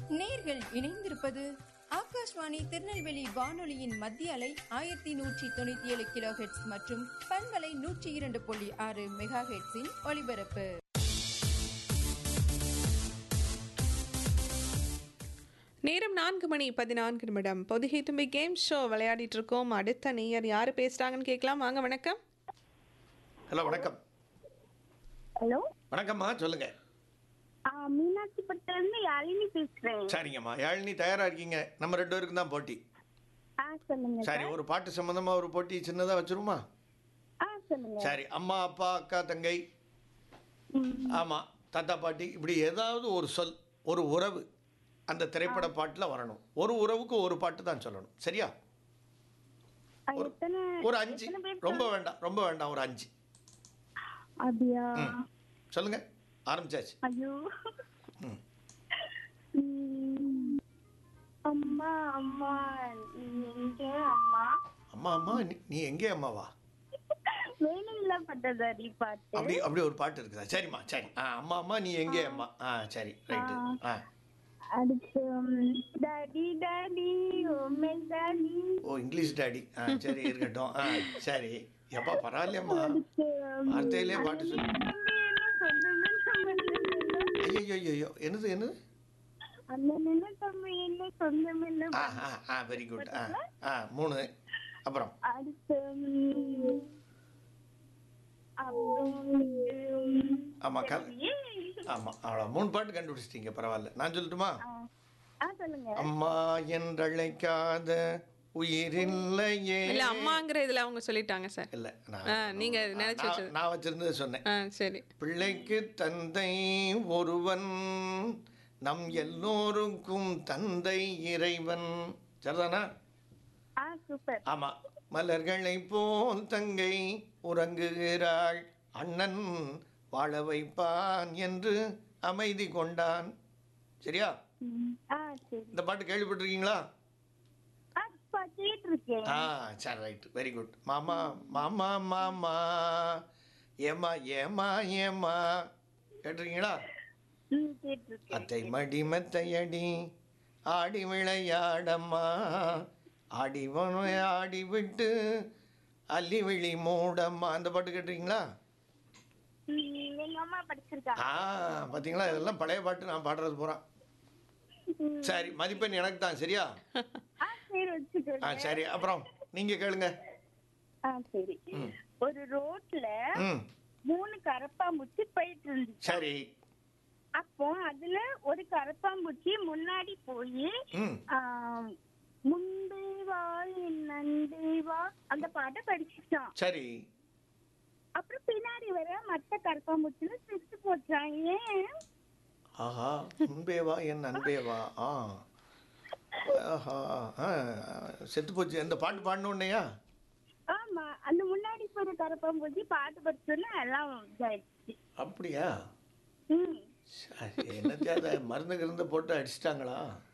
நேர்கள் இணைந்திருப்பது ஆகாஷ்வாணி திருநெல்வேலி வானொலியின் மத்திய அலை ஆயிரத்தி நூற்றி தொண்ணூத்தி ஏழு கிலோ ஹெட்ஸ் மற்றும் பண்பலை நூற்றி இரண்டு புள்ளி ஆறு மெகா ஹெட்ஸின் ஒலிபரப்பு நேரம் நான்கு மணி பதினான்கு நிமிடம் பொதுகை தும்பி கேம் ஷோ விளையாடிட்டு இருக்கோம் அடுத்த நேயர் யாரு பேசுறாங்கன்னு கேட்கலாம் வாங்க வணக்கம் ஹலோ வணக்கம் ஹலோ வணக்கம்மா சொல்லுங்க மீனாட்சி பட்டிலேருந்து யாழினி பேசுறேன் சரிங்கம்மா யாழினி தயாரா இருக்கீங்க நம்ம ரெண்டு பேருக்கும் தான் போட்டி ஆ சொல்லுங்க சரி ஒரு பாட்டு சம்பந்தமா ஒரு போட்டி சின்னதா வச்சிருமா ஆ சொல்லுங்க சரி அம்மா அப்பா அக்கா தங்கை ஆமா தாத்தா பாட்டி இப்படி ஏதாவது ஒரு சொல் ஒரு உறவு அந்த திரைப்பட பாட்டில் வரணும் ஒரு உறவுக்கு ஒரு பாட்டு தான் சொல்லணும் சரியா ஆ, எத்தனை ஒரு அஞ்சு எத்தனை பேர் ரொம்ப வேண்டாம் ரொம்ப வேண்டாம் ஒரு அஞ்சு அப்படியா சொல்லுங்க ஆரம்பிச்சாச்சு ஐயோ ம். ம், அம்மா அம்மா நீ எங்க அம்மா அம்மா அம்மா நீ- நீ எங்கே அம்மாவா வேணுங்களா பட்டதாரி பாட்டு அப்படி அப்படி ஒரு பாட்டு இருக்குதா சரிம்மா சரி ஆ அம்மா அம்மா நீ எங்கே அம்மா ஆ சரி ரைட்டு ஆ அடுத்து டாடி டாடி ஓமே டாடி ஓ இங்கிலீஷ் டாடி ஆ சரி இருக்கட்டும் ஆ சரி எப்பா பரவாயில்லையம்மா அடுத்து வார்த்தையிலே பாட்டு சொல்லு தம்பி என்ன சொந்தமே சம்பந்தம் ஐயோ ஐயோ என்னது என்னது அண்ணன் என்ன தம்பி என்ன சொந்தம் என்ன ஆ ஆ ஆ வெரி குட் ஆ ஆ மூணு அப்புறம் அடுத்து ம், அப்புறம் ம், ஆமாம் க ஏய். ஆமாம் அவ்வளோ மூணு பாட்டு கண்டுபிடிச்சிட்டீங்க பரவாயில்ல நான் சொல்லட்டுமா ஆ, ஆ சொல்லுங்க அம்மா என்றழைக்காத உயிரில்லையே இல்ல அம்மாங்கிற இதுல அவங்க சொல்லிட்டாங்க சார் இல்லை ஆ, நீங்க நினைச்சு நான் வச்சது. நான் வச்சிருந்தது சொன்னேன் ஆ சரி பிள்ளைக்கு தந்தை ஒருவன் நம் எல்லோருக்கும் தந்தை இறைவன் சரிதானா ஆ சூப்பர் ஆமா மலர்களை போல் தங்கை உறங்குகிறாள் அண்ணன் வாழ வைப்பான் என்று அமைதி கொண்டான் சரியா ம், ஆ சரி இந்த பாட்டு கேள்விப்பட்டிருக்கீங்களா ஆ கேட்டு இருக்கேன் ஆ சரி ரைட் வெரி குட் மாமா மாமா மாமா ஏமா ஏமா ஏமா கேட்டிருக்கீங்களா ம் கேட்டு இருக்கேன் அத்தை மடி மெத்தையடி ஆடி விளையாடம்மா ஆடி வனு ஆடி விட்டு அள்ளி விழி மூடம்மா அந்த பாட்டு கேட்டிருக்கீங்களா ம், எங்க அம்மா படிச்சிருக்காங்க ஆ பார்த்தீங்களா இதெல்லாம் பழைய பாட்டு நான் பாடுறது போகிறேன் சரி மதிப்பெண் எனக்கு தான் சரியா ஆ சரி வச்சுக்கோங்க ஆ சரி அப்புறம் நீங்கள் கேளுங்க ஆ சரி ம். ஒரு ரோட்ல ம் மூணு கரப்பாம்பூச்சி போயிட்டு இருந்துச்சு சரி அப்போ அதுல ஒரு கரப்பாம்பூச்சி முன்னாடி போய் ம் முன்பே வா என் நன்றி வா அந்த பாட்டை படிச்சுட்டான் சரி அப்புறம் பின்னாடி வர மத்த கரப்பாம்பூச்சில செத்து போச்சான் ஏன் ஆஹா அன்பே வா என் அன்பே வா ஆ ஆஹா ஆ செத்து போச்சு அந்த பாட்டு பாடின உடனேயா ஆமா அந்த முன்னாடி போற கரப்பாம்பூச்சி பாட்டு படிச்சோன்னா எல்லாம் இதாயிடுச்சு அப்படியா ம் சரி என்னத்தையா அதை மருந்து கிருந்து போட்டு அடிச்சிட்டாங்களா